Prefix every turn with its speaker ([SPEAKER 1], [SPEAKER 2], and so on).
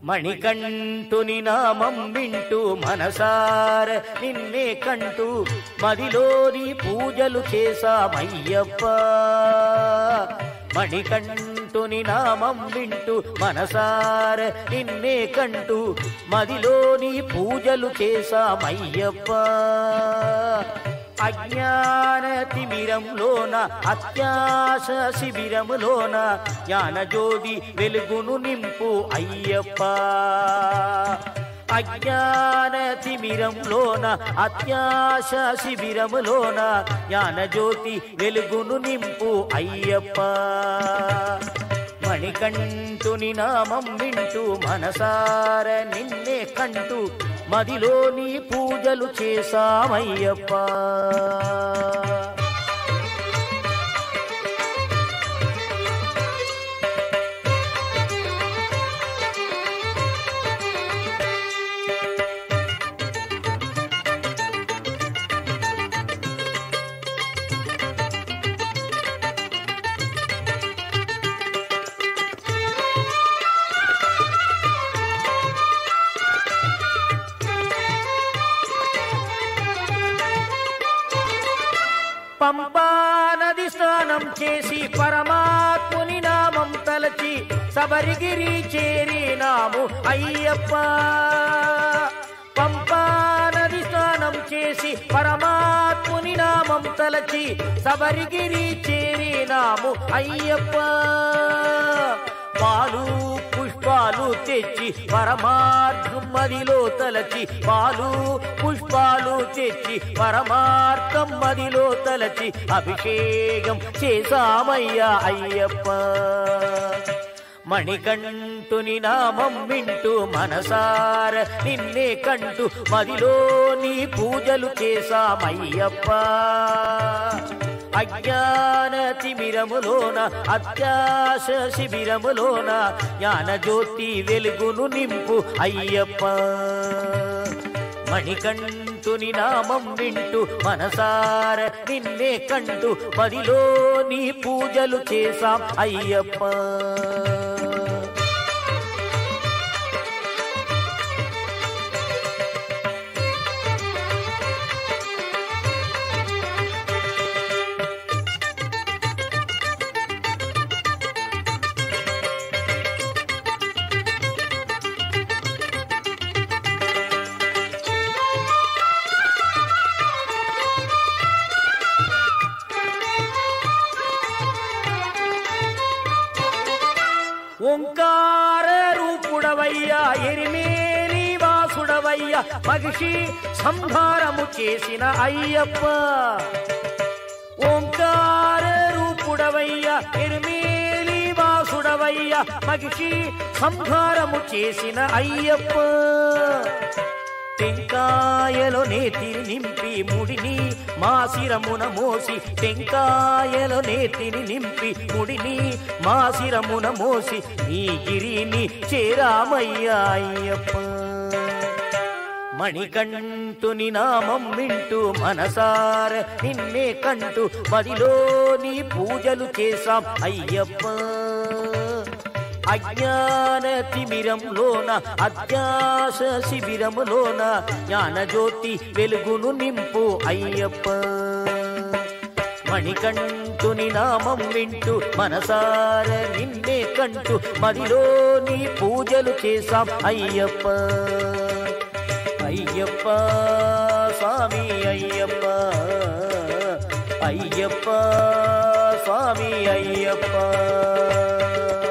[SPEAKER 1] మణికంఠుని నామం వింటూ మనసార నిన్నే కంటూ మదిలోని పూజలు చేశామయ్యప్ప మణికంఠుని నామం వింటూ మనసార నిన్నే కంటూ మదిలోని పూజలు చేశామయ్యప్ప అజ్ఞాన తిమిరంలోన అత్యాశ శిబిరములోన జ్ఞానజ్యోతి వెలుగును నింపు అయ్యప్ప అజ్ఞాన తిమిరంలోన అత్యాశ శిబిరములోన జ్ఞానజ్యోతి వెలుగును నింపు అయ్యప్ప మణికంఠుని నామం వింటూ మనసార నిన్నే కంటూ మదిలోని పూజలు చేశామయ్యప్ప పంపా నది స్నానం చేసి పరమాత్ముని నామం తలచి సబరిగిరి చేరినాము అయ్యప్ప పంపా నది స్నానం చేసి పరమాత్ముని నామం తలచి సబరిగిరి చేరినాము అయ్యప్ప పాలు పుష్పాలు తెచ్చి పరమార్థం మదిలో తలచి పాలు పుష్పాలు తెచ్చి పరమార్థం మదిలో తలచి అభిషేకం చేశామయ్యా అయ్యప్ప మణికంఠుని నామం వింటూ మనసార నిన్నే కంటూ మదిలో నీ పూజలు చేశామయ్యప్ప అజ్ఞాన తిమిరములోన అత్యాశ శిబిరములోన జ్ఞాన జ్యోతి వెలుగును నింపు అయ్యప్ప మణికంఠుని నామం వింటూ మనసార నిన్నే కంటూ పదిలో నీ పూజలు చేశాం అయ్యప్ప ఓంకార రూపుడవయ్యా ఎరిమేలి వాసుడవయ్యా మగిషి సంహారము చేసిన అయ్యప్ప ఓంకార రూపుడవయ్యా ఎరిమేలి వాసుడవయ్యా మగిషి సంహారము చేసిన అయ్యప్ప టెంకాయలో నేతిని నింపి ముడిని మా శిరమున మోసి టెంకాయలో నేతిని నింపి ముడిని మా శిరమున మోసి నీ గిరిని చేరామయ్యా అయ్యప్ప మణికంఠుని నామం వింటూ మనసార నిన్నే కంటూ మదిలో నీ పూజలు చేశాం అయ్యప్ప అజ్ఞాన తిమిరంలోన అత్యాశ శిబిరములోన జ్ఞాన జ్యోతి వెలుగును నింపు అయ్యప్ప మణికంఠుని నామం వింటూ మనసార నిన్నే కంటూ మదిలో నీ పూజలు చేశాం అయ్యప్ప అయ్యప్ప స్వామి అయ్యప్ప అయ్యప్ప స్వామి అయ్యప్ప